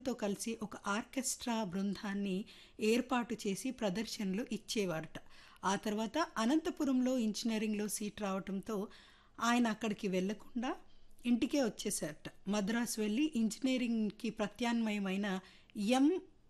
తో కలిసి ఒక ఆర్కెస్ట్రా బృందాన్ని ఏర్పాటు చేసి ప్రదర్శనలు ఇచ్చేవారట ఆ తర్వాత అనంతపురంలో ఇంజనీరింగ్లో సీట్ రావటంతో ఆయన అక్కడికి వెళ్లకుండా ఇంటికే వచ్చేసారట మద్రాసు వెళ్ళి ఇంజనీరింగ్కి ప్రత్యామ్నాయమైన ఎం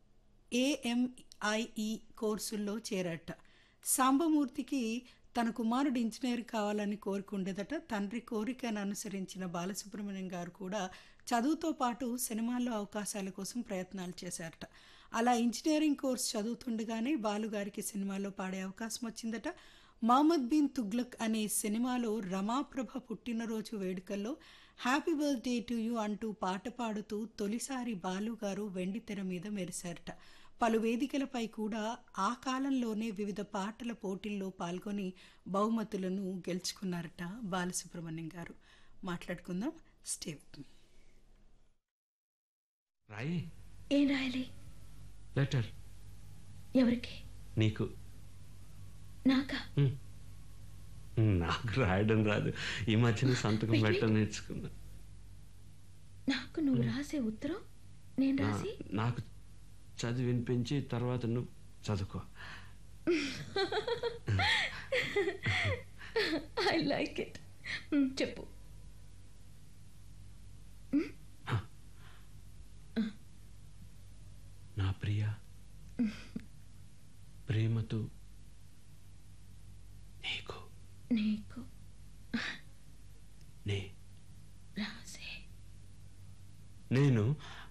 ఏఎంఐఈ కోర్సుల్లో చేరట సాంబమూర్తికి తన కుమారుడు ఇంజనీర్ కావాలని కోరుకుండేదట తండ్రి కోరికను అనుసరించిన బాలసుబ్రహ్మణ్యం గారు కూడా చదువుతో పాటు సినిమాల్లో అవకాశాల కోసం ప్రయత్నాలు చేశారట అలా ఇంజనీరింగ్ కోర్స్ చదువుతుండగానే బాలుగారికి సినిమాలో పాడే అవకాశం వచ్చిందట మహమ్మద్ బిన్ తుగ్లక్ అనే సినిమాలో రమాప్రభ పుట్టినరోజు వేడుకల్లో హ్యాపీ బర్త్డే టు యూ అంటూ పాట పాడుతూ తొలిసారి బాలుగారు వెండి తెర మీద మెరిశారట పలు వేదికలపై కూడా ఆ కాలంలోనే వివిధ పాటల పోటీల్లో పాల్గొని బహుమతులను గెలుచుకున్నారట బాలసుబ్రహ్మణ్యం గారు మాట్లాడుకుందాం స్టేవ్ రాయి ఏం రాయాలి లెటర్ ఎవరికి నీకు నాకా హ్మ్. నాకు రాయడం రాదు ఈ మధ్యన సంతకం Wait, పెట్టడం wait. నేర్చుకున్నా నాకు నువ్వు రాసే ఉత్తరం నేను నా- రాసి నాకు చదివి వినిపించి తర్వాత నువ్వు చదువుకో ఐ లైక్ ఇట్ చెప్పు నా ప్రియ ప్రేమతో నీకు నీకు నే రాసే నేను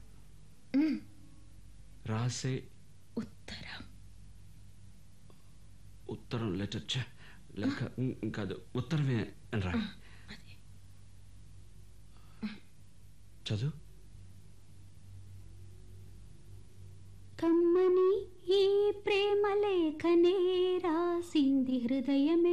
రాసే ఉత్తరం ఉత్తరం లెటర్ ఛే, లేక ఉమ్, కాదు ఉత్తరమే అని రా అదే చదువు కమ్మని ఈ ప్రేమ లేఖనే రాసింది హృదయమే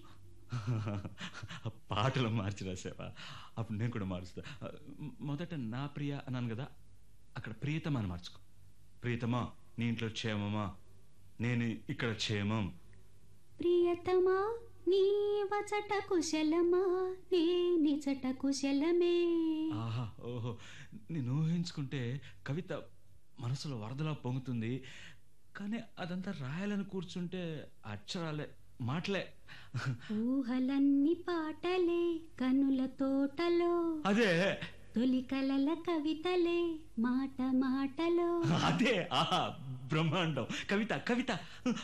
పాటలు మార్చి రాసావా అప్పుడు నేను కూడా మారుస్తా మొదట నా ప్రియ అన్నాను కదా అక్కడ ప్రియతమా అని మార్చుకో ప్రియతమా నీ ఇంట్లో క్షేమమా నేను ఇక్కడ క్షేమం ప్రియతమా నీ వచట కుశలమా నే నిచట కుశలమే ఆహా ఓహో నేను ఊహించుకుంటే కవిత మనసులో వరదలా పొంగుతుంది కానీ అదంతా రాయాలని కూర్చుంటే అక్షరాలే మాటలే ఊహలన్నీ పాటలే కనుల తోటలో అదే తొలి కలల కవితలే మాట మాటలో అదే ఆహా బ్రహ్మాండం కవిత కవిత